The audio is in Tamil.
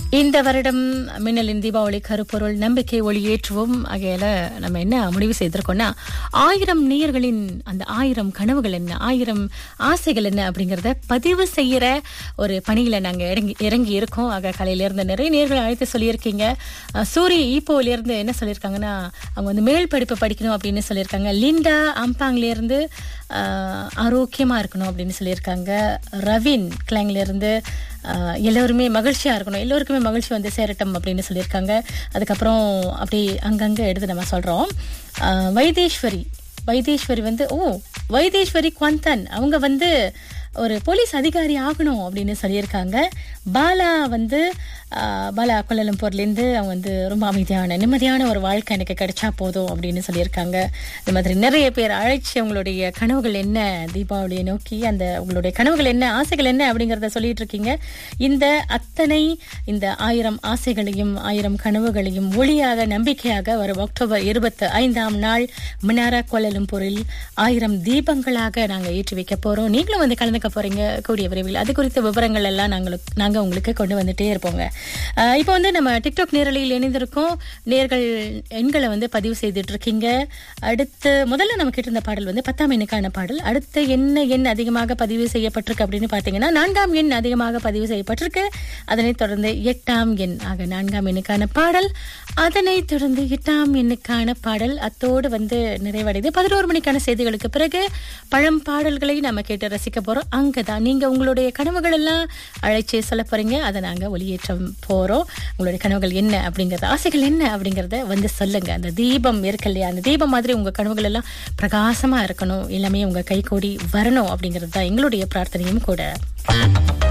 இந்த வருடம் மின்னலின் தீபாவளி கருப்பொருள் நம்பிக்கை ஒளி ஏற்றுவோம் ஆகையால நம்ம என்ன முடிவு செய்திருக்கோம்னா ஆயிரம் நேயர்களின் அந்த ஆயிரம் கனவுகள் என்ன ஆயிரம் ஆசைகள் என்ன அப்படிங்கறத பதிவு செய்யற ஒரு பணியில நாங்க இறங்கி இறங்கி இருக்கோம் ஆக காலையில இருந்து நிறைய நேர்கள் அழைத்து சொல்லியிருக்கீங்க அஹ், சூரி ஈப்போல இருந்து என்ன சொல்லியிருக்காங்கன்னா அவங்க வந்து மேல் படிப்பு படிக்கணும் அப்படின்னு சொல்லியிருக்காங்க லிண்டா அம்பாங்ல இருந்து அஹ், ஆரோக்கியமா இருக்கணும் அப்படின்னு சொல்லியிருக்காங்க ரவின் கிளாங்ல இருந்து ஆஹ் எல்லோருமே மகிழ்ச்சியா இருக்கணும் எல்லோருக்குமே மகிழ்ச்சி வந்து சேரட்டும் அப்படின்னு சொல்லியிருக்காங்க அதுக்கப்புறம் அப்படி அங்கங்க எடுத்து நம்ம சொல்றோம் ஆஹ் வைத்தீஸ்வரி வைத்தீஸ்வரி வந்து ஓ வைத்தீஸ்வரி குவந்தன் அவங்க வந்து ஒரு போலீஸ் அதிகாரி ஆகணும் அப்படின்னு சொல்லியிருக்காங்க பாலா வந்து ஆஹ் பாலா கொல்லலம்பூர்லேருந்து அவங்க வந்து ரொம்ப அமைதியான நிம்மதியான ஒரு வாழ்க்கை எனக்கு கிடைச்சா போதும் அப்படின்னு சொல்லியிருக்காங்க இந்த மாதிரி நிறைய பேர் அழைச்சி அவங்களுடைய கனவுகள் என்ன தீபாவளியை நோக்கி அந்த உங்களுடைய கனவுகள் என்ன ஆசைகள் என்ன அப்படிங்கறத சொல்லிட்டு இருக்கீங்க இந்த அத்தனை இந்த ஆயிரம் ஆசைகளையும் ஆயிரம் கனவுகளையும் ஒளியாக நம்பிக்கையாக வரும் அக்டோபர் இருபத்தி ஐந்தாம் நாள் மினாரா கோலலம்பூரில் ஆயிரம் தீபங்களாக நாங்க ஏற்றி வைக்க போறோம் நீங்களும் வந்து கலந்துக்க போறீங்க கூடிய விரைவில் அது குறித்த விவரங்கள் எல்லாம் நாங்களுக்கு நாங்க உங்களுக்கு கொண்டு வந்துட்டே இருப்போங்க அஹ் இப்போ வந்து நம்ம டிக்டாக் நேரலையில் இணைந்திருக்கோம் நேர்கள் எண்களை வந்து பதிவு செய்துட்டு இருக்கீங்க அடுத்து முதல்ல நம்ம கேட்டிருந்த பாடல் வந்து பத்தாம் எண்ணுக்கான பாடல் அடுத்து என்ன எண் அதிகமாக பதிவு செய்யப்பட்டிருக்கு அப்படின்னு பாத்தீங்கன்னா நான்காம் எண் அதிகமாக பதிவு செய்யப்பட்டிருக்கு அதனைத் தொடர்ந்து எட்டாம் எண் ஆக நான்காம் எண்ணுக்கான பாடல் அதனைத் தொடர்ந்து எட்டாம் எண்ணுக்கான பாடல் அத்தோடு வந்து நிறைவடைது பதினோரு மணிக்கான செய்திகளுக்கு பிறகு பழம் பாடல்களை நம்ம கேட்டு ரசிக்க போறோம் அங்கதான் நீங்க உங்களுடைய கனவுகள் எல்லாம் அழைச்சி சொல்ல போறீங்க அதை நாங்க ஒளியேற்றம் போறோம் உங்களுடைய கனவுகள் என்ன அப்படிங்கறது ஆசைகள் என்ன அப்படிங்கறத வந்து சொல்லுங்க அந்த தீபம் இருக்கு இல்லையா அந்த தீபம் மாதிரி உங்க கனவுகள் எல்லாம் பிரகாசமா இருக்கணும் எல்லாமே உங்க கைகூடி வரணும் அப்படிங்கிறது தான் எங்களுடைய பிரார்த்தனையும் கூட